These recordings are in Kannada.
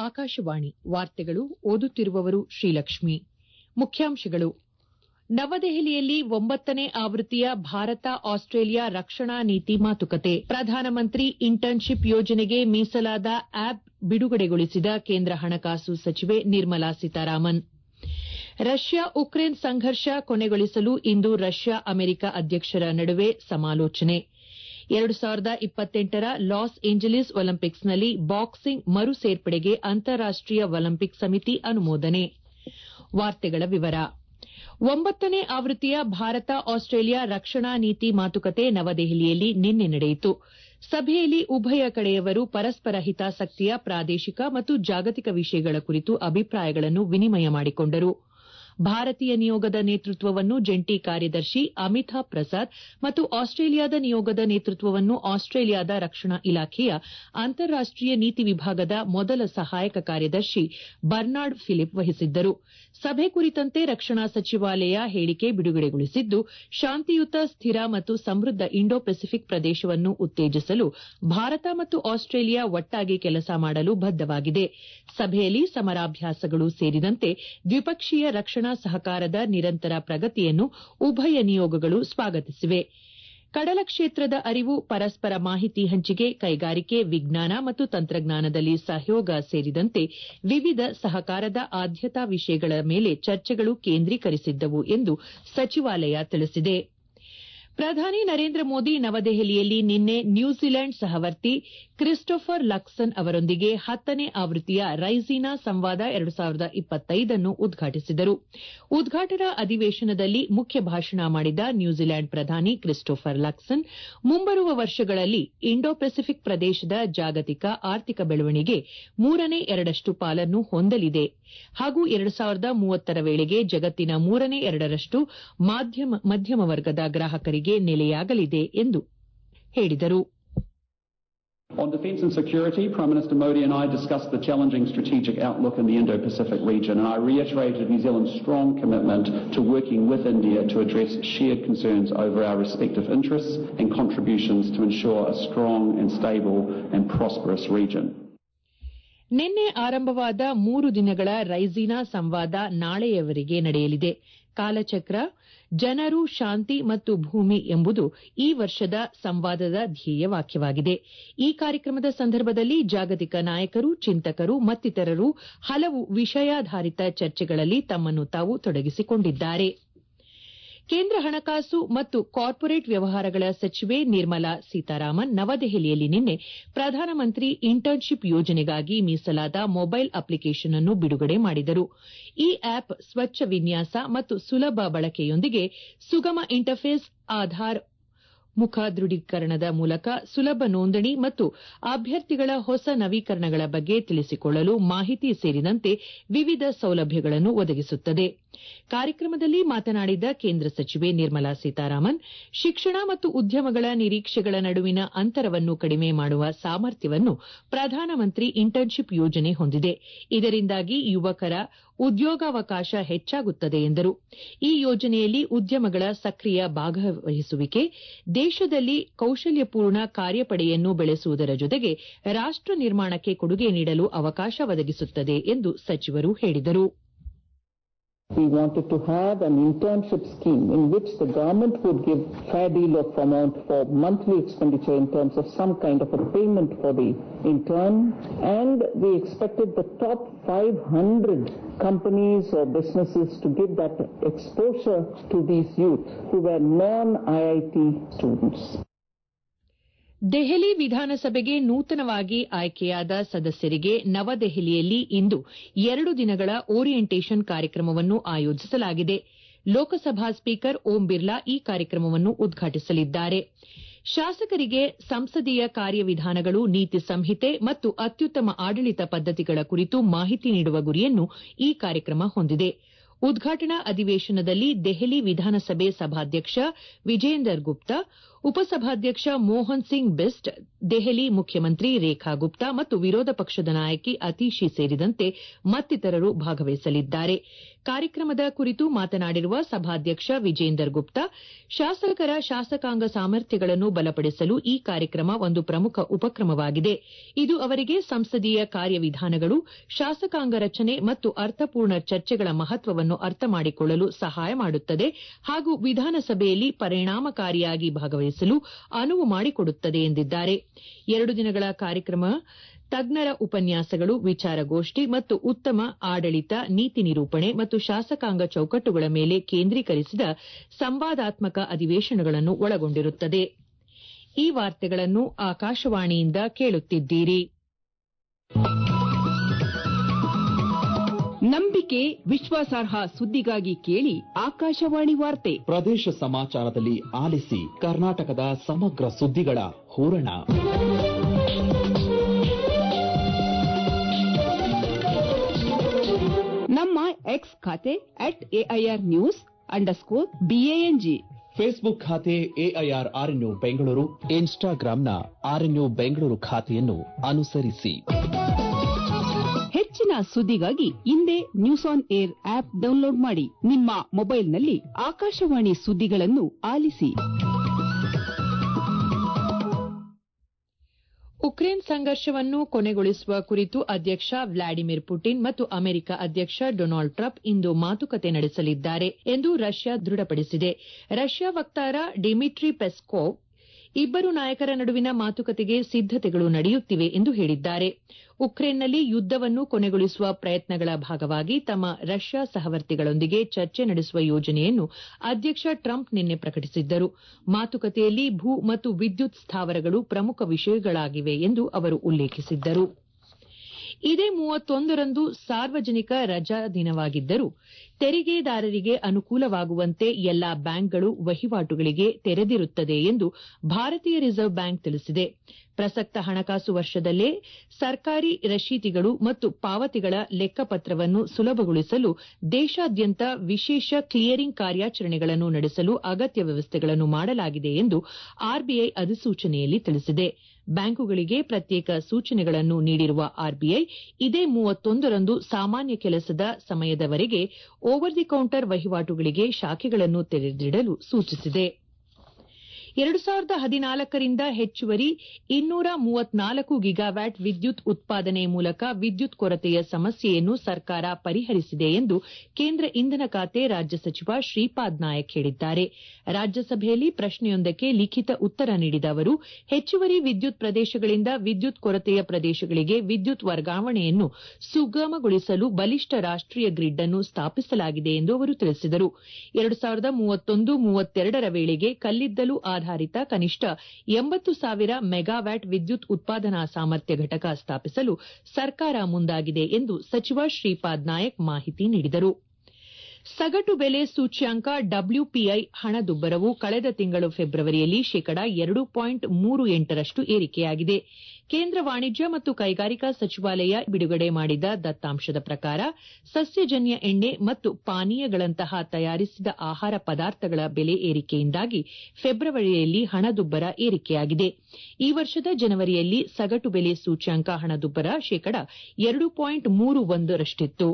ಆಕಾಶವಾಣಿ ವಾರ್ತೆಗಳು ಓದುತ್ತಿರುವವರು ಶ್ರೀಲಕ್ಷ್ಮಿ ಮುಖ್ಯಾಂಶಗಳು ನವದೆಹಲಿಯಲ್ಲಿ ಒಂಬತ್ತನೇ ಆವೃತ್ತಿಯ ಭಾರತ ಆಸ್ಟ್ರೇಲಿಯಾ ರಕ್ಷಣಾ ನೀತಿ ಮಾತುಕತೆ ಪ್ರಧಾನಮಂತ್ರಿ ಇಂಟರ್ನ್ಶಿಪ್ ಯೋಜನೆಗೆ ಮೀಸಲಾದ ಆಪ್ ಬಿಡುಗಡೆಗೊಳಿಸಿದ ಕೇಂದ್ರ ಹಣಕಾಸು ಸಚಿವೆ ನಿರ್ಮಲಾ ಸೀತಾರಾಮನ್ ರಷ್ಯಾ ಉಕ್ರೇನ್ ಸಂಘರ್ಷ ಕೊನೆಗೊಳಿಸಲು ಇಂದು ರಷ್ಯಾ ಅಮೆರಿಕ ಅಧ್ಯಕ್ಷರ ನಡುವೆ ಸಮಾಲೋಚನೆ ರ ಲಾಸ್ ಏಂಜಲೀಸ್ ಒಲಿಂಪಿಕ್ಸ್ನಲ್ಲಿ ಬಾಕ್ಸಿಂಗ್ ಮರು ಸೇರ್ಪಡೆಗೆ ಅಂತಾರಾಷ್ಟೀಯ ಒಲಿಂಪಿಕ್ ಸಮಿತಿ ಅನುಮೋದನೆ ಒಂಬತ್ತನೇ ಆವೃತ್ತಿಯ ಭಾರತ ಆಸ್ಟ್ರೇಲಿಯಾ ರಕ್ಷಣಾ ನೀತಿ ಮಾತುಕತೆ ನವದೆಹಲಿಯಲ್ಲಿ ನಿನ್ನೆ ನಡೆಯಿತು ಸಭೆಯಲ್ಲಿ ಉಭಯ ಕಡೆಯವರು ಪರಸ್ಪರ ಹಿತಾಸಕ್ತಿಯ ಪ್ರಾದೇಶಿಕ ಮತ್ತು ಜಾಗತಿಕ ವಿಷಯಗಳ ಕುರಿತು ಅಭಿಪ್ರಾಯಗಳನ್ನು ವಿನಿಮಯ ಮಾಡಿಕೊಂಡರು ಭಾರತೀಯ ನಿಯೋಗದ ನೇತೃತ್ವವನ್ನು ಜಂಟಿ ಕಾರ್ಯದರ್ಶಿ ಅಮಿತಾಬ್ ಪ್ರಸಾದ್ ಮತ್ತು ಆಸ್ಟ್ರೇಲಿಯಾದ ನಿಯೋಗದ ನೇತೃತ್ವವನ್ನು ಆಸ್ಟ್ರೇಲಿಯಾದ ರಕ್ಷಣಾ ಇಲಾಖೆಯ ಅಂತಾರಾಷ್ಟೀಯ ನೀತಿ ವಿಭಾಗದ ಮೊದಲ ಸಹಾಯಕ ಕಾರ್ಯದರ್ಶಿ ಬರ್ನಾರ್ಡ್ ಫಿಲಿಪ್ ವಹಿಸಿದ್ದರು ಸಭೆ ಕುರಿತಂತೆ ರಕ್ಷಣಾ ಸಚಿವಾಲಯ ಹೇಳಿಕೆ ಬಿಡುಗಡೆಗೊಳಿಸಿದ್ದು ಶಾಂತಿಯುತ ಸ್ಥಿರ ಮತ್ತು ಸಮೃದ್ದ ಇಂಡೋ ಪೆಸಿಫಿಕ್ ಪ್ರದೇಶವನ್ನು ಉತ್ತೇಜಿಸಲು ಭಾರತ ಮತ್ತು ಆಸ್ಟ್ರೇಲಿಯಾ ಒಟ್ಟಾಗಿ ಕೆಲಸ ಮಾಡಲು ಬದ್ದವಾಗಿದೆ ಸಭೆಯಲ್ಲಿ ಸಮರಾಭ್ಯಾಸಗಳು ಸೇರಿದಂತೆ ದ್ವಿಪಕ್ಷೀಯ ರಕ್ಷಣಾ ಸಹಕಾರದ ನಿರಂತರ ಪ್ರಗತಿಯನ್ನು ಉಭಯ ನಿಯೋಗಗಳು ಸ್ವಾಗತಿಸಿವೆ ಕಡಲ ಕ್ಷೇತ್ರದ ಅರಿವು ಪರಸ್ಪರ ಮಾಹಿತಿ ಹಂಚಿಕೆ ಕೈಗಾರಿಕೆ ವಿಜ್ಞಾನ ಮತ್ತು ತಂತ್ರಜ್ಞಾನದಲ್ಲಿ ಸಹಯೋಗ ಸೇರಿದಂತೆ ವಿವಿಧ ಸಹಕಾರದ ಆದ್ಯತಾ ವಿಷಯಗಳ ಮೇಲೆ ಚರ್ಚೆಗಳು ಕೇಂದ್ರೀಕರಿಸಿದ್ದವು ಎಂದು ಸಚಿವಾಲಯ ತಿಳಿಸಿದೆ ಪ್ರಧಾನಿ ನರೇಂದ್ರ ಮೋದಿ ನವದೆಹಲಿಯಲ್ಲಿ ನಿನ್ನೆ ನ್ಯೂಜಿಲೆಂಡ್ ಸಹವರ್ತಿ ಕ್ರಿಸ್ಟೋಫರ್ ಲಕ್ಸನ್ ಅವರೊಂದಿಗೆ ಹತ್ತನೇ ಆವೃತ್ತಿಯ ರೈಸಿನಾ ಸಂವಾದ ನ್ನು ಉದ್ಘಾಟಿಸಿದರು ಉದ್ಘಾಟನಾ ಅಧಿವೇಶನದಲ್ಲಿ ಮುಖ್ಯ ಭಾಷಣ ಮಾಡಿದ ನ್ಯೂಜಿಲೆಂಡ್ ಪ್ರಧಾನಿ ಕ್ರಿಸ್ಟೋಫರ್ ಲಕ್ಸನ್ ಮುಂಬರುವ ವರ್ಷಗಳಲ್ಲಿ ಇಂಡೋ ಪೆಸಿಫಿಕ್ ಪ್ರದೇಶದ ಜಾಗತಿಕ ಆರ್ಥಿಕ ಬೆಳವಣಿಗೆ ಮೂರನೇ ಎರಡಷ್ಟು ಪಾಲನ್ನು ಹೊಂದಲಿದೆ ಹಾಗೂ ರ ವೇಳೆಗೆ ಜಗತ್ತಿನ ಮೂರನೇ ಎರಡರಷ್ಟು ಮಧ್ಯಮ ವರ್ಗದ ಗ್ರಾಹಕರಿಗೆ ನೆಲೆಯಾಗಲಿದೆ ಎಂದು ಹೇಳಿದರು On defence and security, Prime Minister Modi and I discussed the challenging strategic outlook in the Indo-Pacific region, and I reiterated New Zealand's strong commitment to working with India to address shared concerns over our respective interests and contributions to ensure a strong and stable and prosperous region. ನಿನ್ನೆ ಆರಂಭವಾದ ಮೂರು ದಿನಗಳ ರೈಸಿನಾ ಸಂವಾದ ನಾಳೆಯವರೆಗೆ ನಡೆಯಲಿದೆ ಕಾಲಚಕ್ರ ಜನರು ಶಾಂತಿ ಮತ್ತು ಭೂಮಿ ಎಂಬುದು ಈ ವರ್ಷದ ಸಂವಾದದ ಧ್ಯೇಯವಾಕ್ಯವಾಗಿದೆ ಈ ಕಾರ್ಯಕ್ರಮದ ಸಂದರ್ಭದಲ್ಲಿ ಜಾಗತಿಕ ನಾಯಕರು ಚಿಂತಕರು ಮತ್ತಿತರರು ಹಲವು ವಿಷಯಾಧಾರಿತ ಚರ್ಚೆಗಳಲ್ಲಿ ತಮ್ಮನ್ನು ತಾವು ತೊಡಗಿಸಿಕೊಂಡಿದ್ದಾರೆ ಕೇಂದ್ರ ಹಣಕಾಸು ಮತ್ತು ಕಾರ್ಪೊರೇಟ್ ವ್ಯವಹಾರಗಳ ಸಚಿವೆ ನಿರ್ಮಲಾ ಸೀತಾರಾಮನ್ ನವದೆಹಲಿಯಲ್ಲಿ ನಿನ್ನೆ ಪ್ರಧಾನಮಂತ್ರಿ ಇಂಟರ್ನ್ಶಿಪ್ ಯೋಜನೆಗಾಗಿ ಮೀಸಲಾದ ಮೊಬೈಲ್ ಅಪ್ಲಿಕೇಷನ್ ಅನ್ನು ಬಿಡುಗಡೆ ಮಾಡಿದರು ಈ ಆಪ್ ಸ್ವಚ್ಛ ವಿನ್ಯಾಸ ಮತ್ತು ಸುಲಭ ಬಳಕೆಯೊಂದಿಗೆ ಸುಗಮ ಇಂಟರ್ಫೇಸ್ ಆಧಾರ್ ಮುಖ ದೃಢೀಕರಣದ ಮೂಲಕ ಸುಲಭ ನೋಂದಣಿ ಮತ್ತು ಅಭ್ಯರ್ಥಿಗಳ ಹೊಸ ನವೀಕರಣಗಳ ಬಗ್ಗೆ ತಿಳಿಸಿಕೊಳ್ಳಲು ಮಾಹಿತಿ ಸೇರಿದಂತೆ ವಿವಿಧ ಸೌಲಭ್ಯಗಳನ್ನು ಒದಗಿಸುತ್ತದೆ ಕಾರ್ಯಕ್ರಮದಲ್ಲಿ ಮಾತನಾಡಿದ ಕೇಂದ್ರ ಸಚಿವೆ ನಿರ್ಮಲಾ ಸೀತಾರಾಮನ್ ಶಿಕ್ಷಣ ಮತ್ತು ಉದ್ಯಮಗಳ ನಿರೀಕ್ಷೆಗಳ ನಡುವಿನ ಅಂತರವನ್ನು ಕಡಿಮೆ ಮಾಡುವ ಸಾಮರ್ಥ್ಯವನ್ನು ಪ್ರಧಾನಮಂತ್ರಿ ಇಂಟರ್ನ್ಶಿಪ್ ಯೋಜನೆ ಹೊಂದಿದೆ ಇದರಿಂದಾಗಿ ಯುವಕರ ಉದ್ಯೋಗಾವಕಾಶ ಹೆಚ್ಚಾಗುತ್ತದೆ ಎಂದರು ಈ ಯೋಜನೆಯಲ್ಲಿ ಉದ್ಯಮಗಳ ಸಕ್ರಿಯ ಭಾಗವಹಿಸುವಿಕೆ ದೇಶದಲ್ಲಿ ಕೌಶಲ್ಯಪೂರ್ಣ ಕಾರ್ಯಪಡೆಯನ್ನು ಬೆಳೆಸುವುದರ ಜೊತೆಗೆ ರಾಷ್ಟ ನಿರ್ಮಾಣಕ್ಕೆ ಕೊಡುಗೆ ನೀಡಲು ಅವಕಾಶ ಒದಗಿಸುತ್ತದೆ ಎಂದು ಸಚಿವರು ಹೇಳಿದರು We wanted to have an internship scheme in which the government would give fair deal of amount for monthly expenditure in terms of some kind of a payment for the intern and we expected the top 500 companies or businesses to give that exposure to these youth who were non-IIT students. Delhi ವಿಧಾನಸಭೆಗೆ ನೂತನವಾಗಿ ಆಯ್ಕೆಯಾದ ಸದಸ್ಯರಿಗೆ ನವದೆಹಲಿಯಲ್ಲಿ ಇಂದು ಎರಡು ದಿನಗಳ ಓರಿಯೆಂಟೇಷನ್ ಕಾರ್ಯಕ್ರಮವನ್ನು ಆಯೋಜಿಸಲಾಗಿದೆ ಲೋಕಸಭಾ ಸ್ಪೀಕರ್ ಓಂ ಬಿರ್ಲಾ ಈ ಕಾರ್ಯಕ್ರಮವನ್ನು ಉದ್ಘಾಟಿಸಲಿದ್ದಾರೆ ಶಾಸಕರಿಗೆ ಸಂಸದೀಯ ಕಾರ್ಯವಿಧಾನಗಳು ನೀತಿ ಸಂಹಿತೆ ಮತ್ತು ಅತ್ಯುತ್ತಮ ಆಡಳಿತ ಪದ್ದತಿಗಳ ಕುರಿತು ಮಾಹಿತಿ ನೀಡುವ ಗುರಿಯನ್ನು ಈ ಕಾರ್ಯಕ್ರಮ ಹೊಂದಿದೆ ಉದ್ಘಾಟನಾ ಅಧಿವೇಶನದಲ್ಲಿ ದೆಹಲಿ ವಿಧಾನಸಭೆ ಸಭಾಧ್ಯಕ್ಷ ವಿಜೇಂದರ್ ಗುಪ್ತಾ ಉಪಸಭಾಧ್ಯಕ್ಷ ಮೋಹನ್ ಸಿಂಗ್ ಬಿಸ್ಟ್ ದೆಹಲಿ ಮುಖ್ಯಮಂತ್ರಿ ರೇಖಾ ಗುಪ್ತಾ ಮತ್ತು ವಿರೋಧ ಪಕ್ಷದ ನಾಯಕಿ ಅತಿಶಿ ಸೇರಿದಂತೆ ಮತ್ತಿತರರು ಭಾಗವಹಿಸಲಿದ್ದಾರೆ ಕಾರ್ಯಕ್ರಮದ ಕುರಿತು ಮಾತನಾಡಿರುವ ಸಭಾಧ್ಯಕ್ಷ ವಿಜೇಂದರ್ ಗುಪ್ತಾ ಶಾಸಕರ ಶಾಸಕಾಂಗ ಸಾಮರ್ಥ್ಯಗಳನ್ನು ಬಲಪಡಿಸಲು ಈ ಕಾರ್ಯಕ್ರಮ ಒಂದು ಪ್ರಮುಖ ಉಪಕ್ರಮವಾಗಿದೆ ಇದು ಅವರಿಗೆ ಸಂಸದೀಯ ಕಾರ್ಯವಿಧಾನಗಳು ಶಾಸಕಾಂಗ ರಚನೆ ಮತ್ತು ಅರ್ಥಪೂರ್ಣ ಚರ್ಚೆಗಳ ಮಹತ್ವವನ್ನು ಅರ್ಥ ಮಾಡಿಕೊಳ್ಳಲು ಸಹಾಯ ಮಾಡುತ್ತದೆ ಹಾಗೂ ವಿಧಾನಸಭೆಯಲ್ಲಿ ಪರಿಣಾಮಕಾರಿಯಾಗಿ ಭಾಗವಹಿಸಲು ಅನುವು ಮಾಡಿಕೊಡುತ್ತದೆ ಎಂದಿದ್ದಾರೆ ಎರಡು ದಿನಗಳ ಕಾರ್ಯಕ್ರಮ ತಜ್ಞರ ಉಪನ್ಯಾಸಗಳು ವಿಚಾರಗೋಷ್ಠಿ ಮತ್ತು ಉತ್ತಮ ಆಡಳಿತ ನೀತಿ ನಿರೂಪಣೆ ಮತ್ತು ಶಾಸಕಾಂಗ ಚೌಕಟ್ಟುಗಳ ಮೇಲೆ ಕೇಂದ್ರೀಕರಿಸಿದ ಸಂವಾದಾತ್ಮಕ ಅಧಿವೇಶನಗಳನ್ನು ಒಳಗೊಂಡಿರುತ್ತದೆ ಈ ವಾರ್ತೆಗಳನ್ನು ಆಕಾಶವಾಣಿಯಿಂದ ಕೇಳುತ್ತಿದ್ದೀರಿ ನಂಬಿಕೆ ವಿಶ್ವಾಸಾರ್ಹ ಸುದ್ದಿಗಾಗಿ ಕೇಳಿ ಆಕಾಶವಾಣಿ ವಾರ್ತೆ ಪ್ರದೇಶ ಸಮಾಚಾರದಲ್ಲಿ ಆಲಿಸಿ ಕರ್ನಾಟಕದ ಸಮಗ್ರ ಸುದ್ದಿಗಳ ಹೂರಣ ನಮ್ಮ ಎಕ್ಸ್ ಖಾತೆ at AIR news underscore B A N G Facebook ಖಾತೆ ಎಐಆರ್ ಆರ್ಎನ್ಯು ಬೆಂಗಳೂರು ಇನ್ಸ್ಟಾಗ್ರಾಂನ ಆರ್ಎನ್ಯು ಬೆಂಗಳೂರು ಖಾತೆಯನ್ನು ಅನುಸರಿಸಿ ಹೆಚ್ಚಿನ ಸುದ್ದಿಗಾಗಿ ಹಿಂದೆ news on air app download ಮಾಡಿ ನಿಮ್ಮ ಮೊಬೈಲ್ನಲ್ಲಿ ಆಕಾಶವಾಣಿ ಸುದ್ದಿಗಳನ್ನು ಆಲಿಸಿ ಉಕ್ರೇನ್ ಸಂಘರ್ಷವನ್ನು ಕೊನೆಗೊಳಿಸುವ ಕುರಿತು ಅಧ್ಯಕ್ಷ ವ್ಲಾಡಿಮಿರ್ ಪುಟಿನ್ ಮತ್ತು ಅಮೆರಿಕ ಅಧ್ಯಕ್ಷ ಡೊನಾಲ್ಡ್ ಟ್ರಂಪ್ ಇಂದು ಮಾತುಕತೆ ನಡೆಸಲಿದ್ದಾರೆ ಎಂದು ರಷ್ಯಾ ದೃಢಪಡಿಸಿದೆ ರಷ್ಯಾ ವಕ್ತಾರ ಡಿಮಿಟ್ರಿ ಪೆಸ್ಕೋವ್ ಇಬ್ಬರು ನಾಯಕರ ನಡುವಿನ ಮಾತುಕತೆಗೆ ಸಿದ್ದತೆಗಳು ನಡೆಯುತ್ತಿವೆ ಎಂದು ಹೇಳಿದ್ದಾರೆ ಉಕ್ರೇನ್ನಲ್ಲಿ ಯುದ್ದವನ್ನು ಕೊನೆಗೊಳಿಸುವ ಪ್ರಯತ್ನಗಳ ಭಾಗವಾಗಿ ತಮ್ಮ ರಷ್ಯಾ ಸಹವರ್ತಿಗಳೊಂದಿಗೆ ಚರ್ಚೆ ನಡೆಸುವ ಯೋಜನೆಯನ್ನು ಅಧ್ಯಕ್ಷ ಟ್ರಂಪ್ ನಿನ್ನೆ ಪ್ರಕಟಿಸಿದ್ದರು ಮಾತುಕತೆಯಲ್ಲಿ ಭೂ ಮತ್ತು ವಿದ್ಯುತ್ ಸ್ಥಾವರಗಳು ಪ್ರಮುಖ ವಿಷಯಗಳಾಗಿವೆ ಎಂದು ಅವರು ಉಲ್ಲೇಖಿಸಿದ್ದರು ಇದೇ ಮೂವತ್ತೊಂದರಂದು ಸಾರ್ವಜನಿಕ ರಜಾ ದಿನವಾಗಿದ್ದರೂ ತೆರಿಗೆದಾರರಿಗೆ ಅನುಕೂಲವಾಗುವಂತೆ ಎಲ್ಲಾ ಬ್ಯಾಂಕ್ಗಳು ವಹಿವಾಟುಗಳಿಗೆ ತೆರೆದಿರುತ್ತದೆ ಎಂದು ಭಾರತೀಯ ರಿಸರ್ವ್ ಬ್ಯಾಂಕ್ ತಿಳಿಸಿದೆ ಪ್ರಸಕ್ತ ಹಣಕಾಸು ವರ್ಷದಲ್ಲೇ ಸರ್ಕಾರಿ ರಶೀತಿಗಳು ಮತ್ತು ಪಾವತಿಗಳ ಲೆಕ್ಕಪತ್ರವನ್ನು ಸುಲಭಗೊಳಿಸಲು ದೇಶಾದ್ಯಂತ ವಿಶೇಷ ಕ್ಲಿಯರಿಂಗ್ ಕಾರ್ಯಾಚರಣೆಗಳನ್ನು ನಡೆಸಲು ಅಗತ್ಯ ವ್ಯವಸ್ಥೆಗಳನ್ನು ಮಾಡಲಾಗಿದೆ ಎಂದು ಆರ್ಬಿಐ ಅಧಿಸೂಚನೆಯಲ್ಲಿ ತಿಳಿಸಿದೆ ಬ್ಯಾಂಕುಗಳಿಗೆ ಪ್ರತ್ಯೇಕ ಸೂಚನೆಗಳನ್ನು ನೀಡಿರುವ ಆರ್ಬಿಐ ಇದೇ ಮೂವತ್ತೊಂದರಂದು ಸಾಮಾನ್ಯ ಕೆಲಸದ ಸಮಯದವರೆಗೆ ಓವರ್ ದಿ ಕೌಂಟರ್ ವಹಿವಾಟುಗಳಿಗೆ ಶಾಖೆಗಳನ್ನು ತೆರೆದಿಡಲು ಸೂಚಿಸಿದೆ ಎರಡು ಸಾವಿರದ ಹದಿನಾಲ್ಕರಿಂದ ಹೆಚ್ಚುವರಿ ಇನ್ನೂರ ಮೂವತ್ನಾಲ್ಕು ಗಿಗಾವ್ಯಾಟ್ ವಿದ್ಯುತ್ ಉತ್ಪಾದನೆ ಮೂಲಕ ವಿದ್ಯುತ್ ಕೊರತೆಯ ಸಮಸ್ಯೆಯನ್ನು ಸರ್ಕಾರ ಪರಿಹರಿಸಿದೆ ಎಂದು ಕೇಂದ್ರ ಇಂಧನ ಖಾತೆ ರಾಜ್ಯ ಸಚಿವ ಶ್ರೀಪಾದ್ ನಾಯಕ್ ಹೇಳಿದ್ದಾರೆ ರಾಜ್ಯಸಭೆಯಲ್ಲಿ ಪ್ರಶ್ನೆಯೊಂದಕ್ಕೆ ಲಿಖಿತ ಉತ್ತರ ನೀಡಿದ ಅವರು ಹೆಚ್ಚುವರಿ ವಿದ್ಯುತ್ ಪ್ರದೇಶಗಳಿಂದ ವಿದ್ಯುತ್ ಕೊರತೆಯ ಪ್ರದೇಶಗಳಿಗೆ ವಿದ್ಯುತ್ ವರ್ಗಾವಣೆಯನ್ನು ಸುಗಮಗೊಳಿಸಲು ಬಲಿಷ್ಠ ರಾಷ್ಟೀಯ ಗ್ರಿಡ್ ಅನ್ನು ಸ್ಥಾಪಿಸಲಾಗಿದೆ ಎಂದು ಅವರು ತಿಳಿಸಿದರು ಎರಡು ಸಾವಿರದ ಮೂವತ್ತೊಂದು ಮೂವತ್ತೆರಡರ ವೇಳೆಗೆ ಕಲ್ಲಿದ್ದಲು ಆಧಾರಿತ ಕನಿಷ್ಠ ಎಂಬತ್ತು ಸಾವಿರ ಮೆಗಾವ್ಯಾಟ್ ವಿದ್ಯುತ್ ಉತ್ಪಾದನಾ ಸಾಮರ್ಥ್ಯ ಘಟಕ ಸ್ಥಾಪಿಸಲು ಸರ್ಕಾರ ಮುಂದಾಗಿದೆ ಎಂದು ಸಚಿವ ಶ್ರೀಪಾದ್ ನಾಯಕ್ ಮಾಹಿತಿ ನೀಡಿದರು ಸಗಟು ಬೆಲೆ ಸೂಚ್ಯಂಕ ಡಬ್ಲ್ಯೂಪಿಐ ಹಣದುಬ್ಬರವು ಕಳೆದ ತಿಂಗಳು ಫೆಬ್ರವರಿಯಲ್ಲಿ ಶೇಕಡ ಎರಡು ಪಾಯಿಂಟ್ ಮೂರು ಎಂಟರಷ್ಟು ಏರಿಕೆಯಾಗಿದೆ ಕೇಂದ್ರ ವಾಣಿಜ್ಯ ಮತ್ತು ಕೈಗಾರಿಕಾ ಸಚಿವಾಲಯ ಬಿಡುಗಡೆ ಮಾಡಿದ ದತ್ತಾಂಶದ ಪ್ರಕಾರ ಸಸ್ಯಜನ್ಯ ಎಣ್ಣೆ ಮತ್ತು ಪಾನೀಯಗಳಂತಹ ತಯಾರಿಸಿದ ಆಹಾರ ಪದಾರ್ಥಗಳ ಬೆಲೆ ಏರಿಕೆಯಿಂದಾಗಿ ಫೆಬ್ರವರಿಯಲ್ಲಿ ಹಣದುಬ್ಬರ ಏರಿಕೆಯಾಗಿದೆ ಈ ವರ್ಷದ ಜನವರಿಯಲ್ಲಿ ಸಗಟು ಬೆಲೆ ಸೂಚ್ಯಂಕ ಹಣದುಬ್ಬರ ಶೇಕಡ ಎರಡು ಪಾಯಿಂಟ್ ಮೂರು ಒಂದರಷ್ಟಿತ್ತು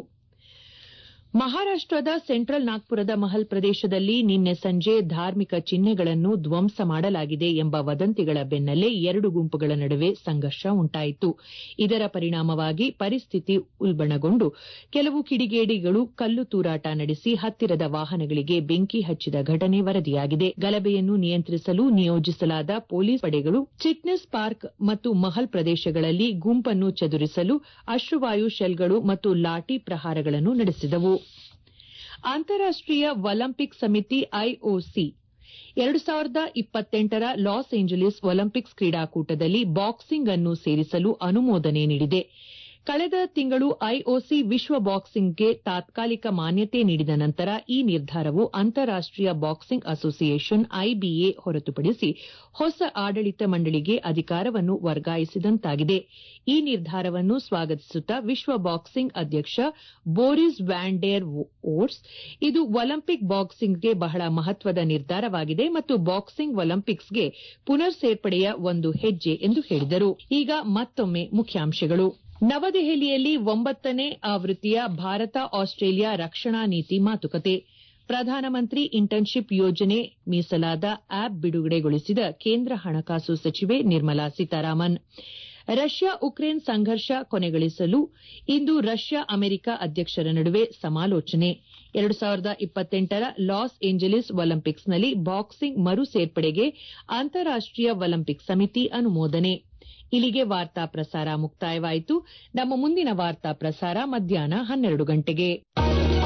ಮಹಾರಾಷ್ಟದ ಸೆಂಟ್ರಲ್ ನಾಗ್ಪುರದ ಮಹಲ್ ಪ್ರದೇಶದಲ್ಲಿ ನಿನ್ನೆ ಸಂಜೆ ಧಾರ್ಮಿಕ ಚಿಹ್ನೆಗಳನ್ನು ಧ್ವಂಸ ಮಾಡಲಾಗಿದೆ ಎಂಬ ವದಂತಿಗಳ ಬೆನ್ನಲ್ಲೇ ಎರಡು ಗುಂಪುಗಳ ನಡುವೆ ಸಂಘರ್ಷ ಉಂಟಾಯಿತು ಇದರ ಪರಿಣಾಮವಾಗಿ ಪರಿಸ್ಥಿತಿ ಉಲ್ಬಣಗೊಂಡು ಕೆಲವು ಕಿಡಿಗೇಡಿಗಳು ಕಲ್ಲು ತೂರಾಟ ನಡೆಸಿ ಹತ್ತಿರದ ವಾಹನಗಳಿಗೆ ಬೆಂಕಿ ಹಚ್ಚಿದ ಘಟನೆ ವರದಿಯಾಗಿದೆ ಗಲಭೆಯನ್ನು ನಿಯಂತ್ರಿಸಲು ನಿಯೋಜಿಸಲಾದ ಪೊಲೀಸ್ ಪಡೆಗಳು ಚಿಟ್ನೆಸ್ ಪಾರ್ಕ್ ಮತ್ತು ಮಹಲ್ ಪ್ರದೇಶಗಳಲ್ಲಿ ಗುಂಪನ್ನು ಚದುರಿಸಲು ಅಶ್ರುವಾಯು ಶೆಲ್ಗಳು ಮತ್ತು ಲಾಠಿ ಪ್ರಹಾರಗಳನ್ನು ನಡೆಸಿದವು ಅಂತಾರಾಷ್ಟೀಯ ಒಲಿಂಪಿಕ್ ಸಮಿತಿ ಐಒಸಿ ಎರಡು ಸಾವಿರದ ಇಪ್ಪತ್ತೆಂಟರ ಲಾಸ್ ಏಂಜಲೀಸ್ ಒಲಿಂಪಿಕ್ಸ್ ಕ್ರೀಡಾಕೂಟದಲ್ಲಿ ಬಾಕ್ಸಿಂಗ್ ಅನ್ನು ಸೇರಿಸಲು ಅನುಮೋದನೆ ನೀಡಿದೆ ಕಳೆದ ತಿಂಗಳು ಐಒಸಿ ವಿಶ್ವ ಬಾಕ್ಸಿಂಗ್ಗೆ ತಾತ್ಕಾಲಿಕ ಮಾನ್ಯತೆ ನೀಡಿದ ನಂತರ ಈ ನಿರ್ಧಾರವು ಅಂತಾರಾಷ್ಟೀಯ ಬಾಕ್ಸಿಂಗ್ ಅಸೋಸಿಯೇಷನ್ ಐಬಿಎ ಹೊರತುಪಡಿಸಿ ಹೊಸ ಆಡಳಿತ ಮಂಡಳಿಗೆ ಅಧಿಕಾರವನ್ನು ವರ್ಗಾಯಿಸಿದಂತಾಗಿದೆ ಈ ನಿರ್ಧಾರವನ್ನು ಸ್ವಾಗತಿಸುತ್ತಾ ವಿಶ್ವ ಬಾಕ್ಸಿಂಗ್ ಅಧ್ಯಕ್ಷ ಬೋರಿಸ್ ವ್ಯಾನ್ ಡೇರ್ ವೋರ್ಸ್ ಇದು ಒಲಿಂಪಿಕ್ ಬಾಕ್ಸಿಂಗ್ಗೆ ಬಹಳ ಮಹತ್ವದ ನಿರ್ಧಾರವಾಗಿದೆ ಮತ್ತು ಬಾಕ್ಸಿಂಗ್ ಒಲಿಂಪಿಕ್ಸ್ಗೆ ಪುನರ್ ಸೇರ್ಪಡೆಯ ಒಂದು ಹೆಜ್ಜೆ ಎಂದು ಹೇಳಿದರು ಈಗ ಮತ್ತೊಮ್ಮೆ ಮುಖ್ಯಾಂಶಗಳು ನವದೆಹಲಿಯಲ್ಲಿ ಒಂಬತ್ತನೇ ಆವೃತ್ತಿಯ ಭಾರತ ಆಸ್ಟ್ರೇಲಿಯಾ ರಕ್ಷಣಾ ನೀತಿ ಮಾತುಕತೆ ಪ್ರಧಾನಮಂತ್ರಿ ಇಂಟರ್ನ್ಶಿಪ್ ಯೋಜನೆ ಮೀಸಲಾದ ಆಪ್ ಬಿಡುಗಡೆಗೊಳಿಸಿದ ಕೇಂದ್ರ ಹಣಕಾಸು ಸಚಿವೆ ನಿರ್ಮಲಾ ಸೀತಾರಾಮನ್ ರಷ್ಯಾ ಉಕ್ರೇನ್ ಸಂಘರ್ಷ ಕೊನೆಗೊಳಿಸಲು ಇಂದು ರಷ್ಯಾ ಅಮೆರಿಕ ಅಧ್ಯಕ್ಷರ ನಡುವೆ ಸಮಾಲೋಚನೆ ಎರಡು ಸಾವಿರದ ಇಪ್ಪತ್ತೆಂಟರ ಲಾಸ್ ಏಂಜಲೀಸ್ ಒಲಿಂಪಿಕ್ಸ್ನಲ್ಲಿ ಬಾಕ್ಸಿಂಗ್ ಮರು ಸೇರ್ಪಡೆಗೆ ಅಂತಾರಾಷ್ಟೀಯ ಒಲಿಂಪಿಕ್ ಸಮಿತಿ ಅನುಮೋದನೆ ಇಲ್ಲಿಗೆ ವಾರ್ತಾ ಪ್ರಸಾರ ಮುಕ್ತಾಯವಾಯಿತು ನಮ್ಮ ಮುಂದಿನ ವಾರ್ತಾ ಪ್ರಸಾರ ಮಧ್ಯಾಹ್ನ ಹನ್ನೆರಡು ಗಂಟೆಗೆ